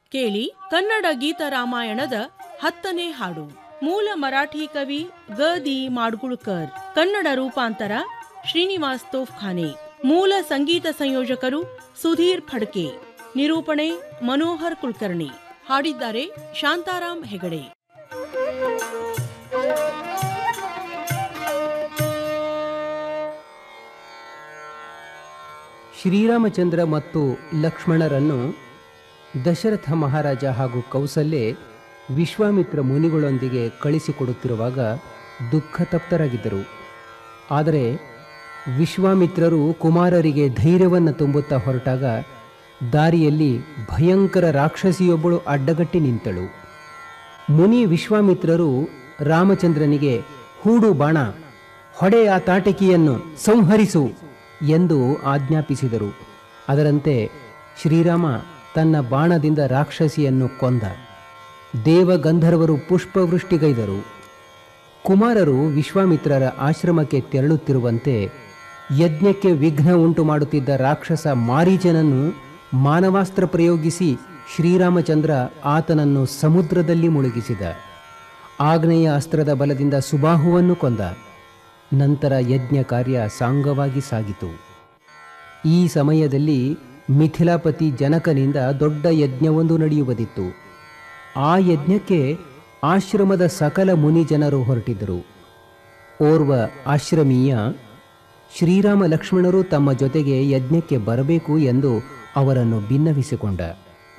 ಕೇಳಿ ಕನ್ನಡ ಗೀತ ರಾಮಾಯಣದ ಹತ್ತನೇ ಹಾಡು ಮೂಲ ಮರಾಠಿ ಕವಿ ಗ ದಿ ಮಾಡ್ಗುಳ್ಕರ್ ಕನ್ನಡ ರೂಪಾಂತರ ಶ್ರೀನಿವಾಸ್ ತೋಫ್ಖಾನೆ ಮೂಲ ಸಂಗೀತ ಸಂಯೋಜಕರು ಸುಧೀರ್ ಫಡ್ಕೆ ನಿರೂಪಣೆ ಮನೋಹರ್ ಕುಲಕರ್ಣಿ ಹಾಡಿದ್ದಾರೆ ಶಾಂತಾರಾಮ್ ಹೆಗಡೆ ಶ್ರೀರಾಮಚಂದ್ರ ಮತ್ತು ಲಕ್ಷ್ಮಣರನ್ನು ದಶರಥ ಮಹಾರಾಜ ಹಾಗೂ ಕೌಸಲ್ಯೆ ವಿಶ್ವಾಮಿತ್ರ ಮುನಿಗಳೊಂದಿಗೆ ಕಳಿಸಿಕೊಡುತ್ತಿರುವಾಗ ದುಃಖತಪ್ತರಾಗಿದ್ದರು ಆದರೆ ವಿಶ್ವಾಮಿತ್ರರು ಕುಮಾರರಿಗೆ ಧೈರ್ಯವನ್ನು ತುಂಬುತ್ತಾ ಹೊರಟಾಗ ದಾರಿಯಲ್ಲಿ ಭಯಂಕರ ರಾಕ್ಷಸಿಯೊಬ್ಬಳು ಅಡ್ಡಗಟ್ಟಿ ನಿಂತಳು ಮುನಿ ವಿಶ್ವಾಮಿತ್ರರು ರಾಮಚಂದ್ರನಿಗೆ ಹೂಡು ಬಾಣ ಹೊಡೆ ಆ ತಾಟಕಿಯನ್ನು ಸಂಹರಿಸು ಎಂದು ಆಜ್ಞಾಪಿಸಿದರು ಅದರಂತೆ ಶ್ರೀರಾಮ ತನ್ನ ಬಾಣದಿಂದ ರಾಕ್ಷಸಿಯನ್ನು ಕೊಂದ ದೇವಗಂಧರ್ವರು ಪುಷ್ಪವೃಷ್ಟಿಗೈದರು ಕುಮಾರರು ವಿಶ್ವಾಮಿತ್ರರ ಆಶ್ರಮಕ್ಕೆ ತೆರಳುತ್ತಿರುವಂತೆ ಯಜ್ಞಕ್ಕೆ ವಿಘ್ನ ಉಂಟು ಮಾಡುತ್ತಿದ್ದ ರಾಕ್ಷಸ ಮಾರೀಚನನ್ನು ಮಾನವಾಸ್ತ್ರ ಪ್ರಯೋಗಿಸಿ ಶ್ರೀರಾಮಚಂದ್ರ ಆತನನ್ನು ಸಮುದ್ರದಲ್ಲಿ ಮುಳುಗಿಸಿದ ಆಗ್ನೇಯ ಅಸ್ತ್ರದ ಬಲದಿಂದ ಸುಬಾಹುವನ್ನು ಕೊಂದ ನಂತರ ಯಜ್ಞ ಕಾರ್ಯ ಸಾಂಗವಾಗಿ ಸಾಗಿತು ಈ ಸಮಯದಲ್ಲಿ ಮಿಥಿಲಾಪತಿ ಜನಕನಿಂದ ದೊಡ್ಡ ಯಜ್ಞವೊಂದು ನಡೆಯುವುದಿತ್ತು ಆ ಯಜ್ಞಕ್ಕೆ ಆಶ್ರಮದ ಸಕಲ ಮುನಿ ಜನರು ಹೊರಟಿದ್ದರು ಓರ್ವ ಆಶ್ರಮೀಯ ಶ್ರೀರಾಮ ಲಕ್ಷ್ಮಣರು ತಮ್ಮ ಜೊತೆಗೆ ಯಜ್ಞಕ್ಕೆ ಬರಬೇಕು ಎಂದು ಅವರನ್ನು ಭಿನ್ನವಿಸಿಕೊಂಡ